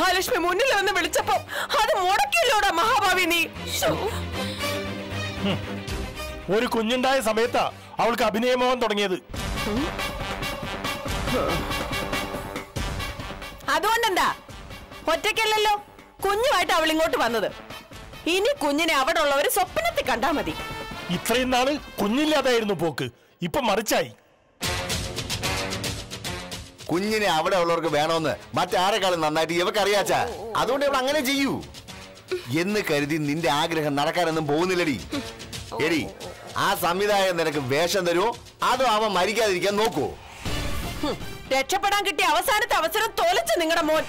മഹാലക്ഷ്മി മുന്നിൽ വന്ന് വിളിച്ചപ്പോ അത് മുടക്കില്ലോടാ മഹാഭാവി നീ ശ്ശോ. ഒരു കുഞ്ഞുണ്ടായ സമയത്താ അവൾക്ക് അഭിനയമോഹം തുടങ്ങിയത് അതുകൊണ്ടെന്താ ഒറ്റയ്ക്കല്ലല്ലോ കുഞ്ഞുമായിട്ട് അവൾ ഇങ്ങോട്ട് വന്നത് ഇനി കുഞ്ഞിനെ അവിടെ ഉള്ളവര് സ്വപ്നത്തിൽ കണ്ടാ മതി ഇത്രയും നാള് കുഞ്ഞില്ലാതായിരുന്നു പോക്ക് ഇപ്പൊ മറിച്ചായി കുഞ്ഞിനെ അവിടെ ഉള്ളവർക്ക് വേണമെന്ന് മറ്റാരെക്കാളും നന്നായിട്ട് ഇവക്ക് അറിയാച്ചാ അതുകൊണ്ട് ഇവൾ അങ്ങനെ ചെയ്യൂ എന്ന് കരുതി നിന്റെ ആഗ്രഹം നടക്കാനൊന്നും പോകുന്നില്ലടി എടി ആ സംവിധായകൻ നിനക്ക് വേഷം തരുമോ അതോ അവൻ മരിക്കാതിരിക്കാൻ നോക്കുവോ ഹും, രക്ഷപ്പെടാൻ കിട്ടിയ അവസാനത്തെ അവസരം തോലച്ചു നിങ്ങളുടെ മോൻ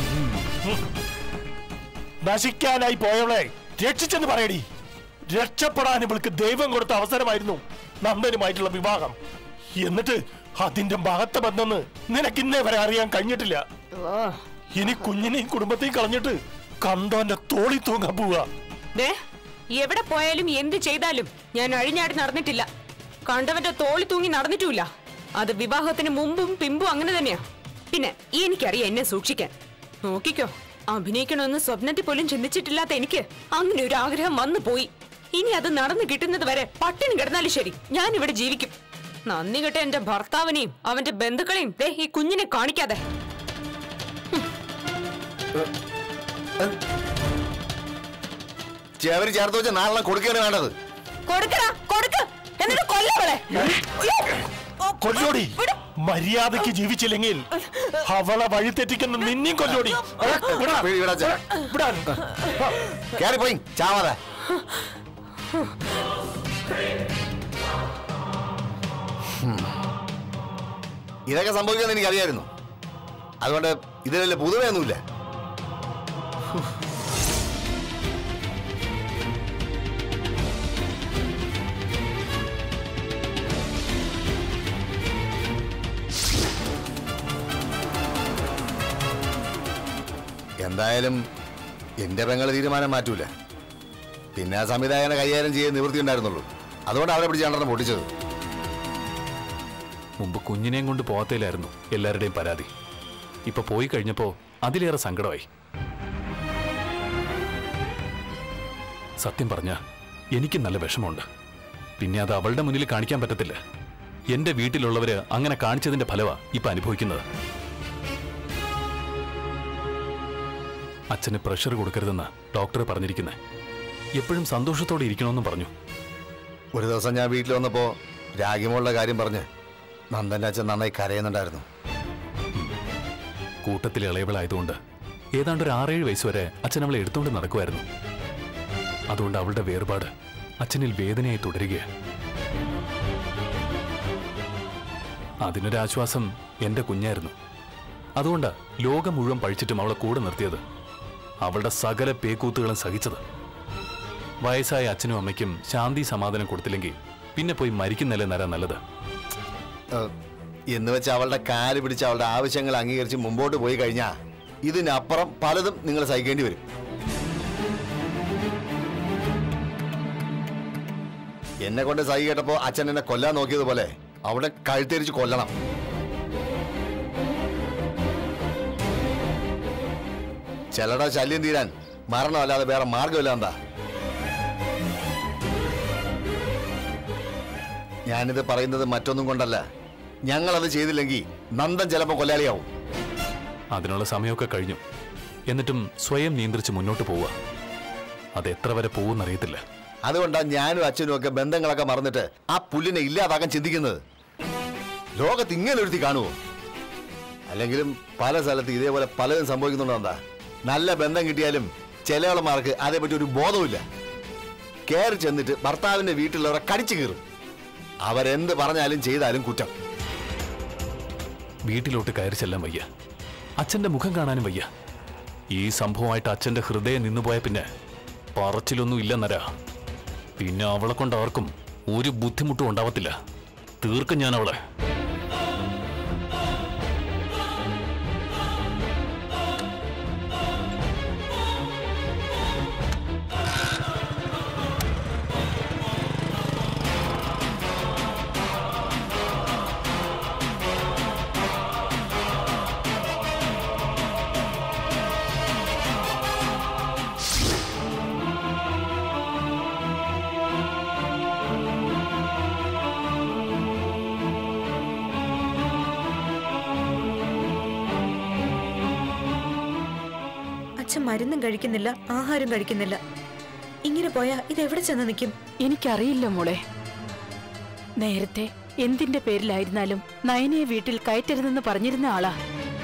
നശിക്കാനായി പോയവളെ രക്ഷിച്ചെന്ന് പറയടി രക്ഷപ്പെടാൻ ഇവൾക്ക് ദൈവം കൊടുത്ത അവസരമായിരുന്നു നന്ദനുമായിട്ടുള്ള വിവാഹം എന്നിട്ട് അതിന്റെ മഹത്വമെന്തെന്ന് നിനക്ക് ഇന്നേ വരെ അറിയാൻ കഴിഞ്ഞിട്ടില്ല ഇനി കുഞ്ഞിനെയും കുടുംബത്തെയും കളഞ്ഞിട്ട് കണ്ടോന്റെ തോളി തൂങ്ങാൻ പോവാ ദേ എവിടെ പോയാലും എന്ത് ചെയ്താലും ഞാൻ അഴിഞ്ഞാടി നടന്നിട്ടില്ല കണ്ടവന്റെ തോളി തൂങ്ങി നടന്നിട്ടുമില്ല അത് വിവാഹത്തിന് മുമ്പും പിമ്പും അങ്ങനെ തന്നെയാ പിന്നെ എനിക്കറിയാം എന്നെ സൂക്ഷിക്കാൻ നോക്കിക്കോ അഭിനയിക്കണമെന്ന് സ്വപ്നത്തിൽ പോലും ചിന്തിച്ചിട്ടില്ലാത്ത എനിക്ക് അങ്ങനെ ഒരു ആഗ്രഹം വന്നു പോയി ഇനി അത് നടന്നു കിട്ടുന്നത് വരെ പട്ടിണി കിടന്നാലും ശരി ഞാൻ ഇവിടെ ജീവിക്കും നന്ദി കെട്ട എന്റെ ഭർത്താവിനെയും അവന്റെ ബന്ധുക്കളെയും ദേ ഈ കുഞ്ഞിനെ കാണിക്കാതെ ചേവര് ചേർത്ത് വെച്ച നാളെ കൊടുക്കുകയാണ് വേണ്ടത് കൊടുക്കടാ കൊടുക്ക് എന്നിട്ട് കൊല്ലവളെ കൊല്ലോടി മര്യാദക്ക് ജീവിച്ചില്ലെങ്കിൽ അവളെ വഴി തെറ്റിക്കുന്ന നിന്നെയും കൊല്ലോടി വിടാ. വീട് വിടാച്ചാ. വിടാൻ. കേറി പോയി ചാവാതെ ഹും. ഇതൊക്കെ സംഭവിക്കുമെന്ന് എനിക്കറിയായിരുന്നു അതുകൊണ്ട് ഇതിലല്ല പുതുമയൊന്നുമില്ല എന്തായാലും എന്റെ പെങ്ങള് തീരുമാനം മാറ്റൂല പിന്നെ ആ സംവിധായകനെ കൈകാര്യം ചെയ്യാൻ നിവൃത്തി ഉണ്ടായിരുന്നുള്ളൂ അതുകൊണ്ട് അവരെ പിടിച്ച് രണ്ടെണ്ണം പൊട്ടിച്ചത് മുമ്പ് കുഞ്ഞിനെയും കൊണ്ട് പോകത്തില്ലായിരുന്നു എല്ലാവരുടെയും പരാതി ഇപ്പൊ പോയി കഴിഞ്ഞപ്പോ അതിലേറെ സങ്കടമായി സത്യം പറഞ്ഞ എനിക്ക് നല്ല വിഷമമുണ്ട് പിന്നെ അത് അവളുടെ മുന്നിൽ കാണിക്കാൻ പറ്റത്തില്ല എന്റെ വീട്ടിലുള്ളവര് അങ്ങനെ കാണിച്ചതിന്റെ ഫലവാ ഇപ്പൊ അനുഭവിക്കുന്നത് അച്ഛന് പ്രഷർ കൊടുക്കരുതെന്ന് ഡോക്ടർ പറഞ്ഞിരിക്കുന്നത് എപ്പോഴും സന്തോഷത്തോടെ ഇരിക്കണമെന്നും പറഞ്ഞു ഒരു ദിവസം ഞാൻ വീട്ടിൽ വന്നപ്പോ രാഗിമോളുടെ കാര്യം പറഞ്ഞ് നന്ദന്റെ അച്ഛൻ നന്നായി കരയുന്നുണ്ടായിരുന്നു കൂട്ടത്തിൽ ഇളയവളായതുകൊണ്ട് ഏതാണ്ട് ഒരു ആറേഴ് വയസ്സ് വരെ അച്ഛൻ അവളെ എടുത്തുകൊണ്ട് നടക്കുമായിരുന്നു അതുകൊണ്ട് അവളുടെ വേർപാട് അച്ഛനിൽ വേദനയായി തുടരുകയാണ് അതിനൊരാശ്വാസം എന്റെ കുഞ്ഞായിരുന്നു അതുകൊണ്ട് ലോകം മുഴുവൻ പഴിച്ചിട്ടും അവളെ കൂടെ നിർത്തിയത് അവളുടെ സകല പേക്കൂത്തുകളും സഹിച്ചത് വയസ്സായ അച്ഛനും അമ്മയ്ക്കും ശാന്തി സമാധാനം കൊടുത്തില്ലെങ്കിൽ പിന്നെ പോയി മരിക്കുന്നല്ലേ നേരം നല്ലത് ഏഹ്, എന്ന് വെച്ച് അവളുടെ കാല് പിടിച്ച് അവളുടെ ആവശ്യങ്ങൾ അംഗീകരിച്ച് മുമ്പോട്ട് പോയി കഴിഞ്ഞാ ഇതിനപ്പുറം പലതും നിങ്ങൾ സഹിക്കേണ്ടി വരും എന്നെ കൊണ്ട് സഹി കേട്ടപ്പോ അച്ഛൻ എന്നെ കൊല്ലാൻ നോക്കിയതുപോലെ അവിടെ കഴുത്തേരിച്ച് കൊല്ലണം ചിലരുടെ ശല്യം തീരാൻ മരണമല്ലാതെ വേറെ മാർഗമില്ല എന്താ ഞാനിത് പറയുന്നത് മറ്റൊന്നും കൊണ്ടല്ല ഞങ്ങളത് ചെയ്തില്ലെങ്കിൽ നന്ദൻ ചിലപ്പോൾ കൊല്ലാളിയാവും അതിനുള്ള സമയമൊക്കെ കഴിഞ്ഞു എന്നിട്ടും സ്വയം നിയന്ത്രിച്ച് മുന്നോട്ട് പോവുക അത് എത്ര വരെ പോകുമെന്നറിയത്തില്ല അതുകൊണ്ടാണ് ഞാനും അച്ഛനും ഒക്കെ ബന്ധങ്ങളൊക്കെ മറന്നിട്ട് ആ പുല്ലിനെ ഇല്ലാതാക്കാൻ ചിന്തിക്കുന്നത് ലോകത്ത് ഇങ്ങനെ ഒരുത്തി കാണുമോ അല്ലെങ്കിലും പല സ്ഥലത്ത് ഇതേപോലെ പലതും സംഭവിക്കുന്നുണ്ടോ എന്താ നല്ല ബന്ധം കിട്ടിയാലും ചിലയാളന്മാർക്ക് അതേപറ്റി ഒരു ബോധവുമില്ല കയറി ചെന്നിട്ട് ഭർത്താവിന്റെ വീട്ടിലുള്ളവരെ കടിച്ചു കീറും അവരെന്ത് പറഞ്ഞാലും ചെയ്താലും കുറ്റം വീട്ടിലോട്ട് കയറി ചെല്ലാൻ വയ്യ അച്ഛന്റെ മുഖം കാണാനും വയ്യ ഈ സംഭവമായിട്ട് അച്ഛന്റെ ഹൃദയം നിന്നുപോയ പിന്നെ പറച്ചിലൊന്നും ഇല്ലെന്നരാ പിന്നെ അവളെ കൊണ്ട് ആർക്കും ഒരു ബുദ്ധിമുട്ടും ഉണ്ടാവത്തില്ല തീർക്കും ഞാൻ അവളെ അച്ഛൻ മരുന്നും കഴിക്കുന്നില്ല ആഹാരം കഴിക്കുന്നില്ല ഇങ്ങനെ പോയാ ഇത് എവിടെ ചെന്ന് നിൽക്കും എനിക്കറിയില്ല മോളെ നേരത്തെ എന്തിന്റെ പേരിലായിരുന്നാലും നയനയെ വീട്ടിൽ കയറ്റരുതെന്ന് പറഞ്ഞിരുന്ന ആളാ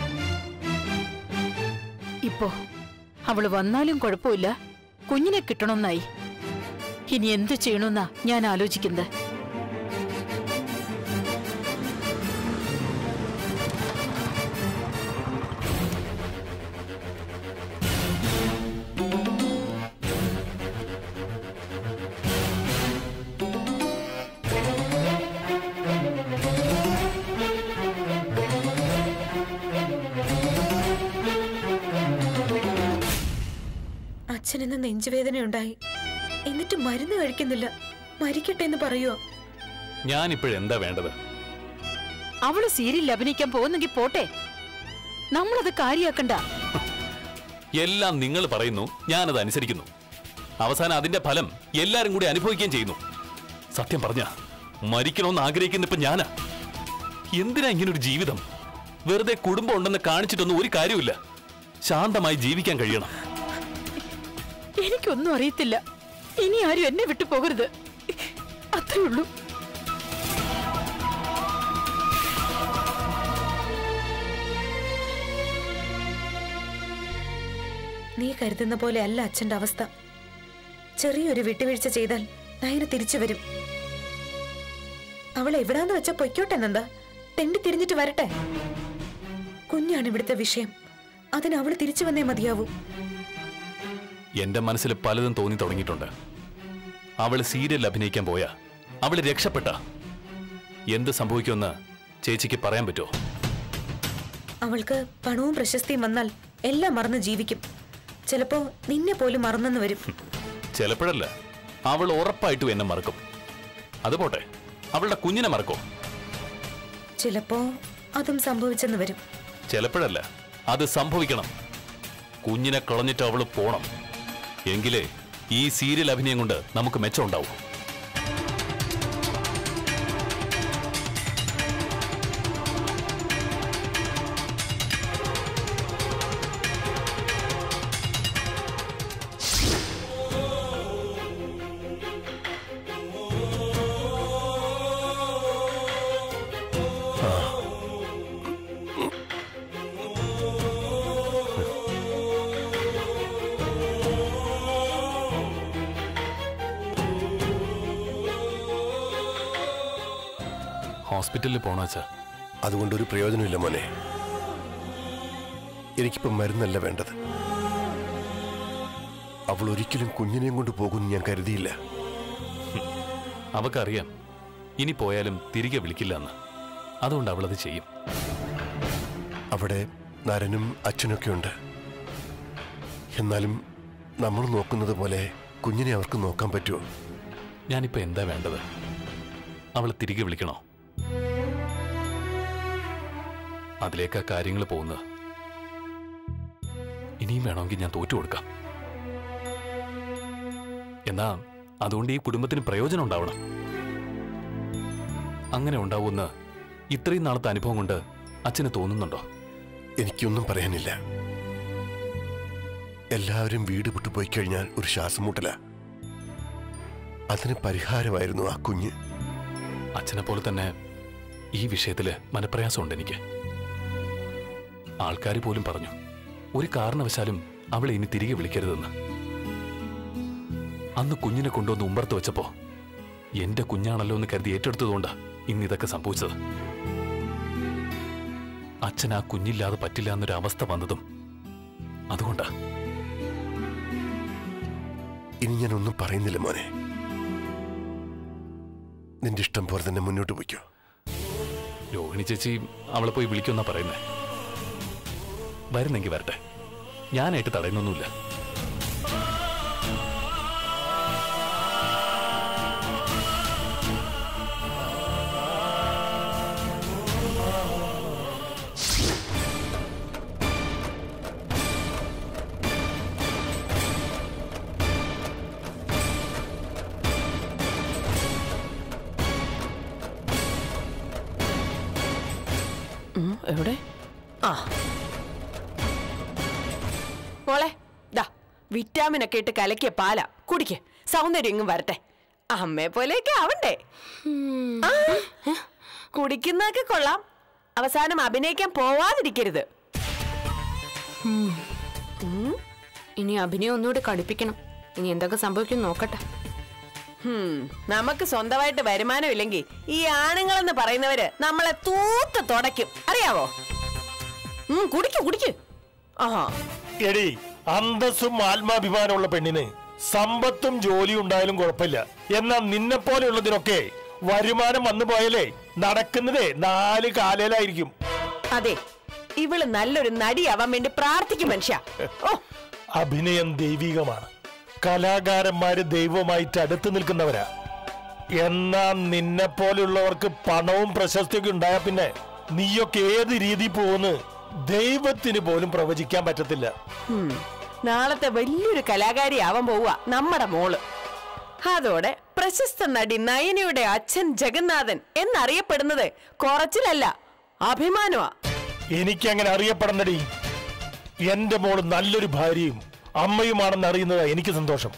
ഇപ്പോ അവള് വന്നാലും കുഴപ്പമില്ല കുഞ്ഞിനെ കിട്ടണമെന്നായി ഇനി എന്തു ചെയ്യണമെന്നാ ഞാൻ ആലോചിക്കുന്നത് അച്ഛൻ ഇന്ന് നെഞ്ചുവേദനയുണ്ടായി എന്നിട്ട് മരുന്ന് കഴിക്കുന്നില്ല മരിക്കട്ടെ എന്ന് പറയുമോ ഞാനിപ്പോഴെന്താ വേണ്ടത് അവള് സീരിയലിൽ അഭിനയിക്കാൻ പോകുന്നെങ്കിൽ പോട്ടെ നമ്മളത് കാര്യാക്കണ്ട എല്ലാം നിങ്ങൾ പറയുന്നു ഞാനത് അനുസരിക്കുന്നു അവസാനം അതിന്റെ ഫലം എല്ലാരും കൂടി അനുഭവിക്കുകയും ചെയ്യുന്നു സത്യം പറഞ്ഞ മരിക്കണമെന്ന് ആഗ്രഹിക്കുന്ന ഇപ്പൊ ഞാനാ എന്തിനാ ഇങ്ങനൊരു ജീവിതം വെറുതെ കുടുംബം ഉണ്ടെന്ന് കാണിച്ചിട്ടൊന്നും ഒരു കാര്യമില്ല ശാന്തമായി ജീവിക്കാൻ കഴിയണം എനിക്കൊന്നും അറിയത്തില്ല ഇനി ആരും എന്നെ വിട്ടു പോകരുത് അത്രേ ഉള്ളൂ നീ കരുതുന്ന പോലെ അല്ല അച്ഛന്റെ അവസ്ഥ ചെറിയൊരു വിട്ടുവീഴ്ച ചെയ്താൽ നയന തിരിച്ചു വരും അവൾ എവിടാന്ന് വെച്ചാ പൊയ്ക്കോട്ടെ നന്ദ തെണ്ടി തിരിഞ്ഞിട്ട് വരട്ടെ കുഞ്ഞാണ് ഇവിടുത്തെ വിഷയം അതിന് അവള് തിരിച്ചു വന്നേ മതിയാവൂ എന്റെ മനസ്സിൽ പലതും തോന്നി തുടങ്ങിയിട്ടുണ്ട് അവള് സീരിയൽ അഭിനയിക്കാൻ പോയാ അവള് രക്ഷപ്പെട്ട എന്ത് സംഭവിക്കുമെന്ന് ചേച്ചിക്ക് പറയാൻ പറ്റുമോ അവൾക്ക് പണവും പ്രശസ്തിയും വന്നാൽ എല്ലാം മറന്ന് ജീവിക്കും ചിലപ്പോ നിന്നെ പോലും മറന്നെന്ന് വരും ചിലപ്പോഴല്ല അവൾ ഉറപ്പായിട്ടും എന്നെ മറക്കും അത് പോട്ടെ അവളുടെ കുഞ്ഞിനെ മറക്കോ ചിലപ്പോ അതും സംഭവിച്ചെന്ന് വരും ചിലപ്പോഴല്ല അത് സംഭവിക്കണം കുഞ്ഞിനെ കളഞ്ഞിട്ട് അവള് പോണം എങ്കിലേ ഈ സീരിയൽ അഭിനയം കൊണ്ട് നമുക്ക് മെച്ചം ഉണ്ടാവും ഹോസ്പിറ്റലിൽ പോണാച്ചാ അതുകൊണ്ടൊരു പ്രയോജനമില്ല മോനെ എനിക്കിപ്പം മരുന്നല്ല വേണ്ടത് അവൾ ഒരിക്കലും കുഞ്ഞിനെയും കൊണ്ട് പോകുമെന്ന് ഞാൻ കരുതിയില്ല അവക്കറിയാം ഇനി പോയാലും തിരികെ വിളിക്കില്ല എന്ന് അതുകൊണ്ട് അവളത് ചെയ്യും അവിടെ നരനും അച്ഛനൊക്കെ ഉണ്ട് എന്നാലും നമ്മൾ നോക്കുന്നത് പോലെ കുഞ്ഞിനെ അവർക്ക് നോക്കാൻ പറ്റുമോ ഞാനിപ്പോ എന്താ വേണ്ടത് അവളെ തിരികെ വിളിക്കണോ അതിലേക്കാ കാര്യങ്ങൾ പോകുന്നത് ഇനിയും വേണമെങ്കിൽ ഞാൻ തോറ്റു കൊടുക്കാം എന്നാ അതുകൊണ്ട് ഈ കുടുംബത്തിന് പ്രയോജനം ഉണ്ടാവണം അങ്ങനെ ഉണ്ടാവുമെന്ന് ഇത്രയും നാളത്തെ അനുഭവം കൊണ്ട് അച്ഛന് തോന്നുന്നുണ്ടോ എനിക്കൊന്നും പറയാനില്ല എല്ലാവരും വീട് വിട്ടു പോയി കഴിഞ്ഞാൽ ഒരു ശ്വാസം മുട്ടല അതിന് പരിഹാരമായിരുന്നു ആ കുഞ്ഞ് അച്ഛനെ പോലെ തന്നെ ഈ വിഷയത്തില് മനപ്രയാസമുണ്ട് എനിക്ക് ആൾക്കാർ പോലും പറഞ്ഞു ഒരു കാരണവശാലും അവളെ ഇനി തിരികെ വിളിക്കരുതെന്ന് അന്ന് കുഞ്ഞിനെ കൊണ്ടുവന്ന് ഉമ്പർത്ത് വെച്ചപ്പോ എന്റെ കുഞ്ഞാണല്ലോ എന്ന് കരുതി ഏറ്റെടുത്തതുകൊണ്ടാ ഇന്ന് ഇതൊക്കെ സംഭവിച്ചത് അച്ഛൻ ആ കുഞ്ഞില്ലാതെ പറ്റില്ല എന്നൊരു അവസ്ഥ വന്നതും അതുകൊണ്ടാ ഇനി ഞാൻ ഒന്നും പറയുന്നില്ല മോനെ നിന്റെ ഇഷ്ടം പോലെ തന്നെ മുന്നോട്ട് പോയിക്കോ രോഹിണി ചേച്ചി അവളെ പോയി വിളിക്കുമെന്നാ പറയുന്നേ വരുന്നെങ്കിൽ വരട്ടെ ഞാനായിട്ട് തടയുന്നൊന്നുമില്ല ഉം, എവിടെ ആ മോളെ വിറ്റാമിൻ ഒക്കെ ഇട്ട് കലക്കിയ പാല കുടിക്ക് സൗന്ദര്യം ഇങ്ങും വരട്ടെ അമ്മയെ പോലെയൊക്കെ ആവണ്ടേ ആ, കുടിക്കുന്നതൊക്കെ കൊള്ളാം അവസാനം അഭിനയിക്കാൻ പോവാതിരിക്കരുത് ഇനി അഭിനയം ഒന്നുകൂടി കടുപ്പിക്കണം ഇനി എന്തൊക്കെ സംഭവിക്കും നോക്കട്ടെ ഹും, നമുക്ക് സ്വന്തമായിട്ട് വരുമാനം ഇല്ലെങ്കിൽ ഈ ആണുങ്ങളെന്ന് പറയുന്നവര് നമ്മളെ തൂത്ത് തുടയ്ക്കും അറിയാവോ ഉം, കുടിക്ക് കുടിക്ക് ആഹാ എടി അന്തസ്സും ആത്മാഭിമാനമുള്ള പെണ്ണിന് സമ്പത്തും ജോലിയും ഉണ്ടായാലും കുഴപ്പമില്ല എന്നാൽ നിന്നെ പോലെയുള്ളതിനൊക്കെ വരുമാനം വന്നു പോയാലേ നടക്കുന്നതേ നാല് കാലയിലായിരിക്കും അതെ ഇവള് നല്ലൊരു നടിയാവാൻ വേണ്ടി പ്രാർത്ഥിക്കും മനുഷ്യ ഓ അഭിനയം ദൈവികമാണ് കലാകാരന്മാര് ദൈവമായിട്ട് അടുത്ത് നിൽക്കുന്നവരാ എന്നാ നിന്നെ പോലെയുള്ളവർക്ക് പണവും പ്രശസ്തിയൊക്കെ ഉണ്ടായ പിന്നെ നീയൊക്കെ ഏത് രീതി പോകുന്നു ദൈവത്തിന് പോലും പ്രവചിക്കാൻ പറ്റത്തില്ല ഉം. നാളത്തെ വലിയൊരു കലാകാരി ആവാൻ പോവുക നമ്മുടെ മോള് അതോടെ പ്രശസ്ത നടി നയനയുടെ അച്ഛൻ ജഗന്നാഥൻ എന്നറിയപ്പെടുന്നത് കുറച്ചിലല്ല അഭിമാനമാ എനിക്കങ്ങനെ അറിയപ്പെടണടി എന്റെ മോള് നല്ലൊരു ഭാര്യയും അമ്മയുമാണെന്ന് അറിയുന്നത് എനിക്ക് സന്തോഷം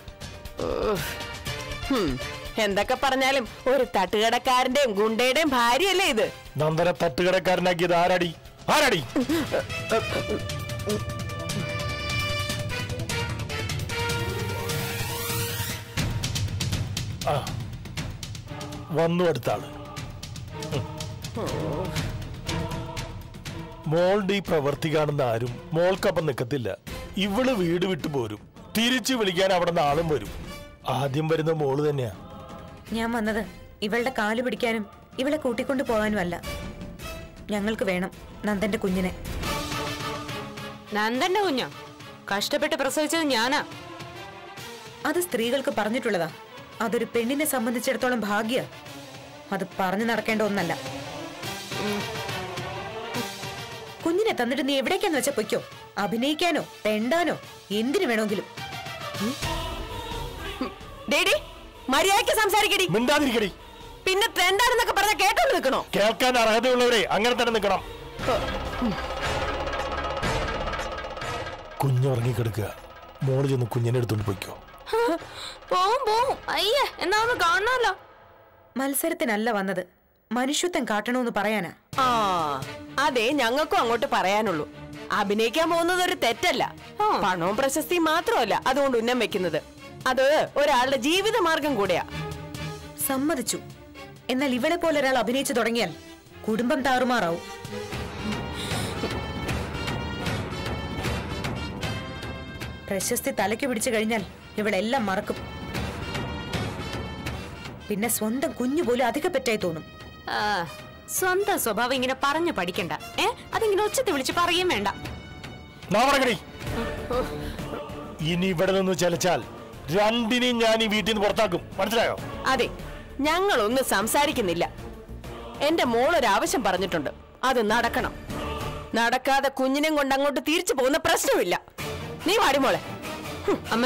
ഹും. എന്തൊക്കെ പറഞ്ഞാലും ഒരു തട്ടുകടക്കാരന്റെയും ഗുണ്ടയുടെയും ഭാര്യയല്ലേ ഇത് നന്ദനെ തട്ടുകടക്കാരനാക്കിയത് ആരാടി ആരാടി ആ വന്നു അടുത്ത ആള് ഉം. മോളുടെ ഈ പ്രവൃത്തി കാണുന്ന ആരും മോൾക്കൊപ്പം നിൽക്കത്തില്ല ഇവള് വീട് വിട്ടു പോരും തിരിച്ചു വിളിക്കാൻ അവിടെ നിന്ന് ആളും വരും ആദ്യം വരുന്ന മോള് തന്നെയാ ഞാൻ വന്നത് ഇവളുടെ കാല് പിടിക്കാനും ഇവളെ കൂട്ടിക്കൊണ്ടു പോകാനും അല്ല ഞങ്ങൾക്ക് വേണം നന്ദന്റെ കുഞ്ഞിനെ നന്ദന്റെ കുഞ്ഞോ കഷ്ടപ്പെട്ട് പ്രസവിച്ചത് ഞാനാ അത് സ്ത്രീകൾക്ക് പറഞ്ഞിട്ടുള്ളതാ അതൊരു പെണ്ണിനെ സംബന്ധിച്ചിടത്തോളം ഭാഗ്യ അത് പറഞ്ഞു നടക്കേണ്ട ഒന്നല്ല കുഞ്ഞിനെ തന്നിട്ട് നീ എവിടേക്കാന്ന് വെച്ചാ പൊയ്ക്കോ അഭിനയിക്കാനോ തെണ്ടാനോ എന്തിനു വേണമെങ്കിലും ഡേഡി മര്യാദയ്ക്ക് സംസാരിക്കടി മിണ്ടാതിരിക്കടി പിന്നെ തെണ്ടാണെന്നൊക്കെ പറഞ്ഞ കേട്ടോണ്ട് നിൽക്കണോ കേൾക്കാൻ അർഹതയുള്ളവരെ അങ്ങനെ തന്നെ നിൽക്കണം കുഞ്ഞുറങ്ങിക്കിടക്കുക മോള് ചെന്ന് കുഞ്ഞിനെ എടുത്തോണ്ട് പോയിക്കോ പോവും പോവും അയ്യേ എന്നാ ഒന്ന് കാണണമല്ലോ മത്സരത്തിനല്ല വന്നത് മനുഷ്യത്വം കാട്ടണമെന്ന് പറയാനാ ആ അതെ ഞങ്ങൾക്കും അങ്ങോട്ട് പറയാനുള്ളൂ അഭിനയിക്കാൻ പോകുന്നത് ഒരു തെറ്റല്ല പണവും പ്രശസ്തിയും മാത്രമല്ല അതുകൊണ്ട് ഉന്നം വെക്കുന്നത് അത് ഒരാളുടെ ജീവിത മാർഗം കൂടെയാ സമ്മതിച്ചു എന്നാൽ ഇവളെ പോലെ ഒരാൾ അഭിനയിച്ചു തുടങ്ങിയാൽ കുടുംബം താറുമാറാവും പ്രശസ്തി തലയ്ക്ക് പിടിച്ചു കഴിഞ്ഞാൽ ഇവളെല്ലാം മറക്കും പിന്നെ സ്വന്തം കുഞ്ഞു പോലും അധികപ്പറ്റായി തോന്നും ആ, സ്വന്തം സ്വഭാവം ഇങ്ങനെ പറഞ്ഞു പഠിക്കണ്ട ഏ അതിങ്ങനെ ഒച്ചത്തിൽ വിളിച്ച് പറയുകയും വേണ്ട നാവടക്കടി ഇനി ഇവിടെ നിന്ന് ചലച്ചാൽ രണ്ടിനെയും ഞാൻ ഈ വീട്ടിൽ നിന്ന് പുറത്താക്കും മനസ്സിലായോ അതെ ഞങ്ങളൊന്നും സംസാരിക്കുന്നില്ല എന്റെ മോളൊരാവശ്യം പറഞ്ഞിട്ടുണ്ട് അത് നടക്കണം നടക്കാതെ കുഞ്ഞിനെയും കൊണ്ട് അങ്ങോട്ട് തിരിച്ചു പോകുന്ന പ്രശ്നമില്ല നീ പാടി മോളെ അമ്മ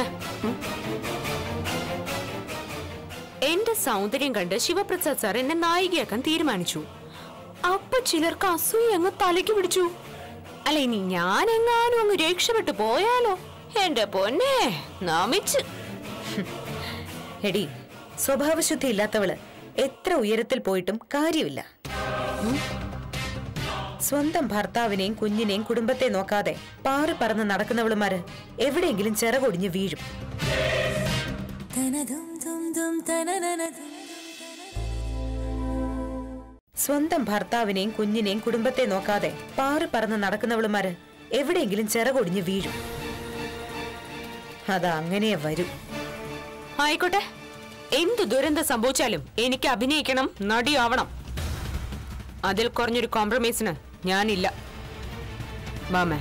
എന്റെ സൗന്ദര്യം കണ്ട് ശിവപ്രസാദ് സാർ എന്നെ നായികയാക്കാൻ തീരുമാനിച്ചു അപ്പൊ ചിലർക്ക് അസൂയ അങ്ങ് തലയ്ക്ക് പിടിച്ചു അല്ല ഇനി ഞാൻ എങ്ങാനും അങ്ങ് രക്ഷപ്പെട്ടു പോയാലോ എന്റെ പൊന്നെ നമിച്ച് എടി സ്വഭാവശുദ്ധി ഇല്ലാത്തവള് എത്ര ഉയരത്തിൽ പോയിട്ടും കാര്യമില്ല ഉം? സ്വന്തം ഭർത്താവിനെയും കുഞ്ഞിനെയും കുടുംബത്തെ നോക്കാതെ പാറി പറന്ന് നടക്കുന്നവളുമാര് എവിടെയെങ്കിലും ചിറകൊടിഞ്ഞ് വീഴും സ്വന്തം ഭർത്താവിനെയും കുഞ്ഞിനെയും കുടുംബത്തെ നോക്കാതെ പാറി പറന്ന് നടക്കുന്നവളുമാര് എവിടെയെങ്കിലും ചിറകൊടിഞ്ഞ് വീഴും അത് അങ്ങനെ വരും ആയിക്കോട്ടെ എന്ത് ദുരന്തം സംഭവിച്ചാലും എനിക്ക് അഭിനയിക്കണം നടിയാവണം അതിൽ കുറഞ്ഞൊരു കോംപ്രമൈസിന് ഞാനില്ല മാമേ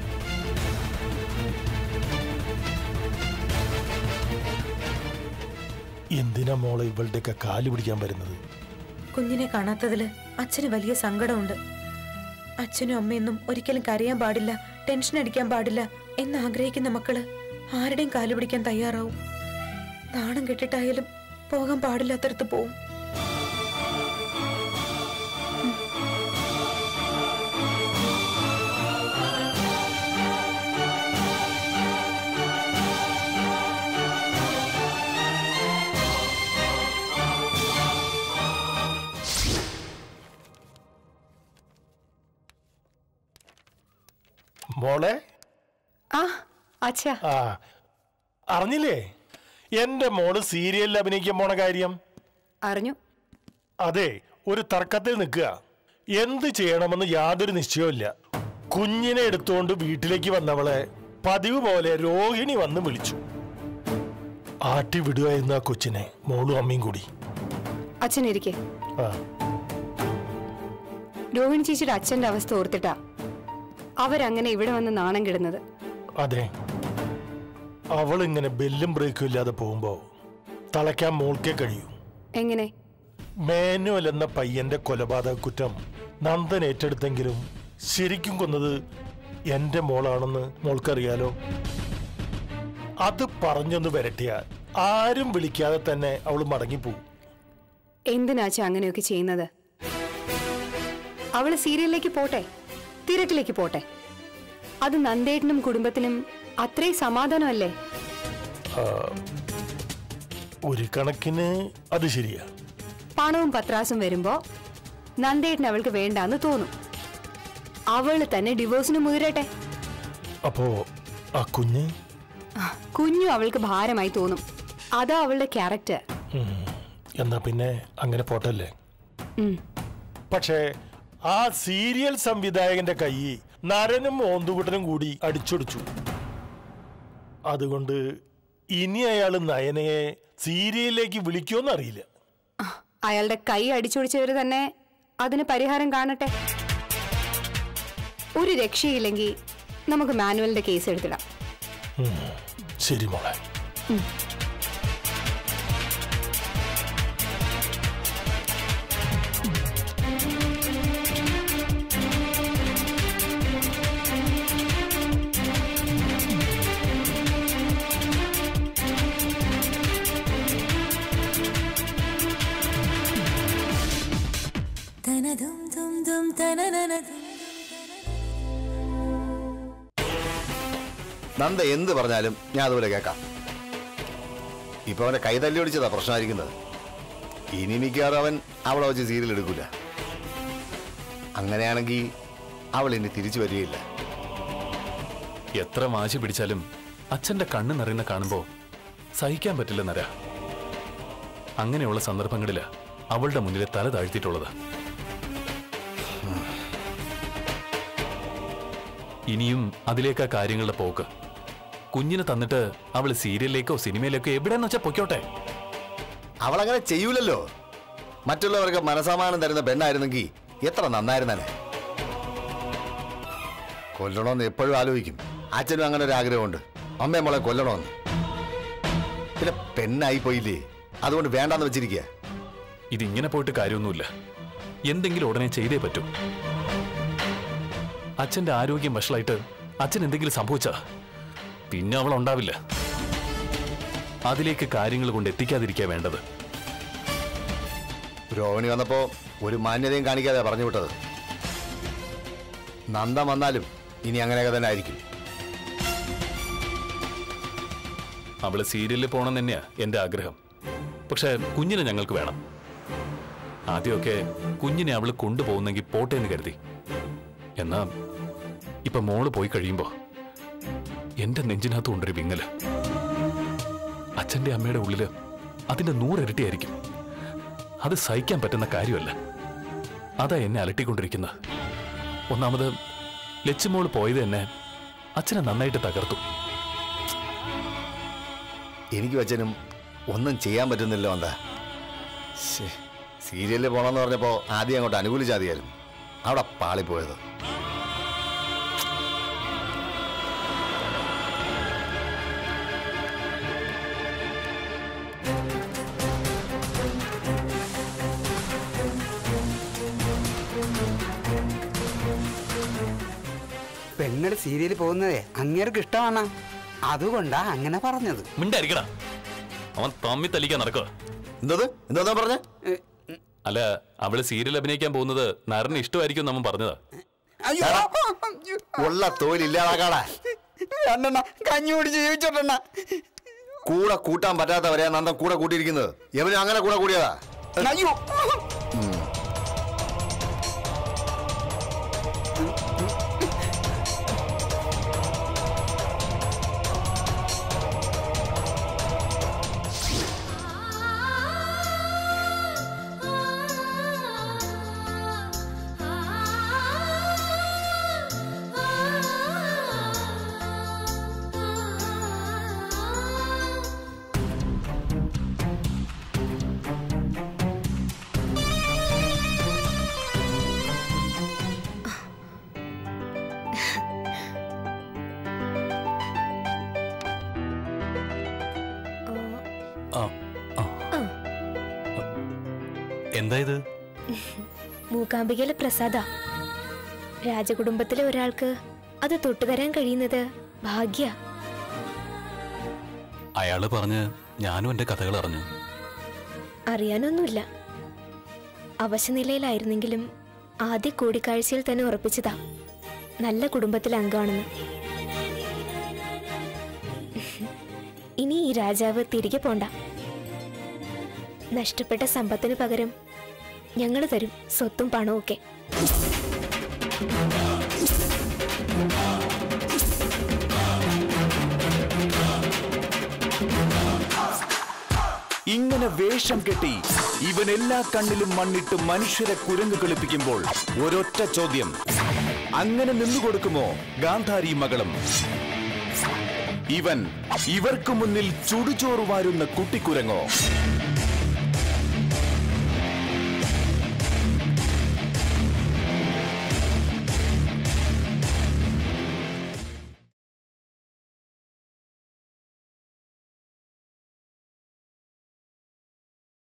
എന്തിനാ മോളെ ഇവളുടെയൊക്കെ കാല് പിടിക്കാൻ വരുന്നത് കുഞ്ഞിനെ കാണാത്തതില് അച്ഛന് വലിയ സങ്കടമുണ്ട് അച്ഛനും അമ്മയൊന്നും ഒരിക്കലും കരയാൻ പാടില്ല ടെൻഷൻ അടിക്കാൻ പാടില്ല എന്ന് ആഗ്രഹിക്കുന്ന മക്കള് ആരുടെയും കാല് പിടിക്കാൻ തയ്യാറാവും നാണം കെട്ടിട്ടായാലും പോകാൻ പാടില്ലാത്തടത്ത് പോവും മോളെ ആ അച്ഛാ ആ അറിഞ്ഞില്ലേ എന്റെ മോള് സീരിയലിൽ അഭിനയിക്കാൻ പോണ കാര്യം അറിഞ്ഞു അതെ ഒരു തർക്കത്തിൽ നിൽക്കുക എന്ത് ചെയ്യണമെന്ന് യാതൊരു നിശ്ചയവുമില്ല കുഞ്ഞിനെ എടുത്തുകൊണ്ട് വീട്ടിലേക്ക് വന്നവളെ പതിവ് പോലെ രോഹിണി വന്ന് വിളിച്ചു ആട്ടി വിടുകയായിരുന്നു ആ കൊച്ചിനെ മോളും അമ്മയും കൂടി അച്ഛനിരിക്കെ ആ രോഹിണി ചേച്ചിയുടെ അച്ഛന്റെ അവസ്ഥ ഓർത്തിട്ടാ അവരങ്ങനെ ഇവിടെ വന്ന് നാണം കിടുന്നത് അതെ അവൾ ഇങ്ങനെ ബെല്ലും ബ്രേക്കും ഇല്ലാതെ പോകുമ്പോ തളയ്ക്കാൻ മോൾക്കേ കഴിയൂ എങ്ങനെ മാനുവൽ എന്ന പയ്യന്റെ കൊലപാതക കുറ്റം നന്ദൻ ഏറ്റെടുത്തെങ്കിലും ശരിക്കും കൊന്നത് എന്റെ മോളാണെന്ന് മോൾക്കറിയാലോ അത് പറഞ്ഞൊന്ന് വരട്ടിയാൽ ആരും വിളിക്കാതെ തന്നെ അവൾ മടങ്ങിപ്പോവും എന്തിനാച്ചാ അങ്ങനെയൊക്കെ ചെയ്യുന്നത് അവള് സീരിയലിലേക്ക് പോട്ടെ തിരക്കിലേക്ക് പോട്ടെ അത് നന്ദേട്ടനും കുടുംബത്തിനും അത്രയും സമാധാനമല്ലേ ഒരു കണക്കിന് അത് ശരിയാ പണവും പത്രാസും വരുമ്പോ നന്ദേട്ടൻ അവൾക്ക് വേണ്ടാന്ന് തോന്നും അവള് തന്നെ ഡിവോഴ്സിന് മുതിരട്ടെ അപ്പോ ആ കുഞ്ഞ് ആ, കുഞ്ഞു അവൾക്ക് ഭാരമായി തോന്നും അതാ അവളുടെ ക്യാരക്ടർ ഉം, എന്നാ പിന്നെ അങ്ങനെ പോട്ടല്ലേ പക്ഷേ ആ സീരിയൽ സംവിധായകന്റെ കൈ നരനും ഓന്തുകുട്ടനും കൂടി അടിച്ചൊടിച്ചു അതുകൊണ്ട് ഇനി അയാൾ നയനയെ സീരിയലിലേക്ക് വിളിക്കുമെന്നറിയില്ല അയാളുടെ കൈ അടിച്ചൊടിച്ചവര് തന്നെ അതിന് പരിഹാരം കാണട്ടെ ഒരു രക്ഷയില്ലെങ്കിൽ നമുക്ക് മാനുവലിന്റെ കേസ് എടുത്തിടാം ശരി മോളെ നന്ദ എന്ത് പറഞ്ഞാലും ഞാൻ അതുപോലെ കേൾക്കാം ഇപ്പൊ അവന്റെ കൈ തല്ലി ഒടിച്ചതാ പ്രശ്നമായിരിക്കുന്നത് ഇനി മിക്കവാറും അവൻ അവളെ വെച്ച് സീരിയൽ എടുക്കൂല അങ്ങനെയാണെങ്കിൽ അവൾ ഇനി തിരിച്ചു വരികയില്ല എത്ര വാശി പിടിച്ചാലും അച്ഛന്റെ കണ്ണ് നിറയുന്ന കാണുമ്പോ സഹിക്കാൻ പറ്റില്ല നര അങ്ങനെയുള്ള സന്ദർഭങ്ങളില് അവളുടെ മുന്നിൽ തല താഴ്ത്തിയിട്ടുള്ളത് ഇനിയും അതിലേക്കാ കാര്യങ്ങളുടെ പോക്ക് കുഞ്ഞിനെ തന്നിട്ട് അവള് സീരിയലിലേക്കോ സിനിമയിലേക്കോ എവിടെയെന്ന് വെച്ചാ പൊയ്ക്കോട്ടെ അവൾ അങ്ങനെ ചെയ്യൂലല്ലോ മറ്റുള്ളവർക്ക് മനസമാനം തരുന്ന പെണ്ണായിരുന്നെങ്കിൽ എത്ര നന്നായിരുന്നേ കൊല്ലണമെന്ന് എപ്പോഴും ആലോചിക്കും അച്ഛനും അങ്ങനെ ഒരു ആഗ്രഹമുണ്ട് അമ്മയെ മോളെ കൊല്ലണമെന്ന് പിന്നെ പെണ്ണായി പോയില്ലേ അതുകൊണ്ട് വേണ്ടാന്ന് വെച്ചിരിക്കുക ഇതിങ്ങനെ പോയിട്ട് കാര്യമൊന്നുമില്ല എന്തെങ്കിലും ഉടനെ ചെയ്തേ പറ്റൂ അച്ഛന്റെ ആരോഗ്യം വഷളായിട്ട് അച്ഛൻ എന്തെങ്കിലും സംഭവിച്ചാ പിന്നെ അവൾ ഉണ്ടാവില്ല അതിലേക്ക് കാര്യങ്ങൾ കൊണ്ട് എത്തിക്കാതിരിക്കാ വേണ്ടത് രോഹിണി വന്നപ്പോ ഒരു മാന്യതയും കാണിക്കാതെ പറഞ്ഞു വിട്ടത് നന്ദ വന്നാലും ഇനി അങ്ങനെയൊക്കെ തന്നെ ആയിരിക്കും അവള് സീരിയലിൽ പോകണം തന്നെയാ എന്റെ ആഗ്രഹം പക്ഷെ കുഞ്ഞിനെ ഞങ്ങൾക്ക് വേണം ആദ്യമൊക്കെ കുഞ്ഞിനെ അവള് കൊണ്ടുപോകുന്നെങ്കിൽ പോട്ടെ എന്ന് കരുതി എന്നാ ഇപ്പൊ മോള് പോയി കഴിയുമ്പോ എന്റെ നെഞ്ചിനകത്ത് കൊണ്ടൊരു വിങ്ങല് അച്ഛന്റെ അമ്മയുടെ ഉള്ളില് അതിന്റെ നൂറിരട്ടിയായിരിക്കും അത് സഹിക്കാൻ പറ്റുന്ന കാര്യമല്ല അതാ എന്നെ അലട്ടിക്കൊണ്ടിരിക്കുന്നത് ഒന്നാമത് ലച്ചുമോള് പോയത് തന്നെ അച്ഛനെ നന്നായിട്ട് തകർത്തു എനിക്ക് വച്ചനും ഒന്നും ചെയ്യാൻ പറ്റുന്നില്ല എന്താ സീരിയലിൽ പോണമെന്ന് പറഞ്ഞപ്പോ ആദ്യം അങ്ങോട്ട് അനുകൂലിച്ചാതിയായിരുന്നു അവിടെ പാളിപ്പോയത് പെണ്ണുടെ സീരിയലിൽ പോകുന്നതേ അങ്ങേർക്ക് ഇഷ്ടമാണ് അതുകൊണ്ടാ അങ്ങനെ പറഞ്ഞത് മിണ്ടായിരിക്കടാ അവൻ തമ്മി തല്ലിക്കാൻ നടക്കുക എന്തത് എന്താ പറഞ്ഞ ഏ, അല്ല അവള് സീരിയൽ അഭിനയിക്കാൻ പോകുന്നത് നരന് ഇഷ്ടമായിരിക്കും നമ്മ പറഞ്ഞത് അയ്യോ ഉള്ള തൊഴിലില്ലാതാക്കാടാ രണ്ടെണ്ണ കഞ്ഞി കുടിച്ച് ജീവിച്ചോട്ടെണ്ണ കൂടെ കൂട്ടാൻ പറ്റാത്തവരെ നന്ദൻ കൂടെ കൂട്ടിയിരിക്കുന്നത് എവനും അങ്ങനെ കൂടെ കൂടിയതാ അയ്യോ എന്താ ഇത് മൂകാംബികയിലെ പ്രസാദ രാജകുടുംബത്തിലെ ഒരാൾക്ക് അത് തൊട്ടുതരാൻ കഴിയുന്നത് ഭാഗ്യ അയാള് പറഞ്ഞ് ഞാനും എന്റെ കഥകൾ അറിഞ്ഞു അറിയാനൊന്നുമില്ല അവശനിലയിലായിരുന്നെങ്കിലും ആദ്യ കൂടിക്കാഴ്ചയിൽ തന്നെ ഉറപ്പിച്ചതാ നല്ല കുടുംബത്തിലെ അംഗമാണെന്ന് ഇനി ഈ രാജാവ് തിരികെ പോണ്ട നഷ്ടപ്പെട്ട സമ്പത്തിന് പകരം ഞങ്ങൾ തരും സ്വത്തും പണവും ഒക്കെ ഇങ്ങനെ വേഷം കെട്ടി ഇവൻ എല്ലാ കണ്ണിലും മണ്ണിട്ട് മനുഷ്യരെ കുരങ്ങു കളിപ്പിക്കുമ്പോൾ ഒരൊറ്റ ചോദ്യം അങ്ങനെ നിന്നുകൊടുക്കുമോ ഗാന്ധാരി മകളും ഇവൻ ഇവർക്ക് മുന്നിൽ ചുടുചോറ് വാരുന്ന കുട്ടിക്കുരങ്ങോ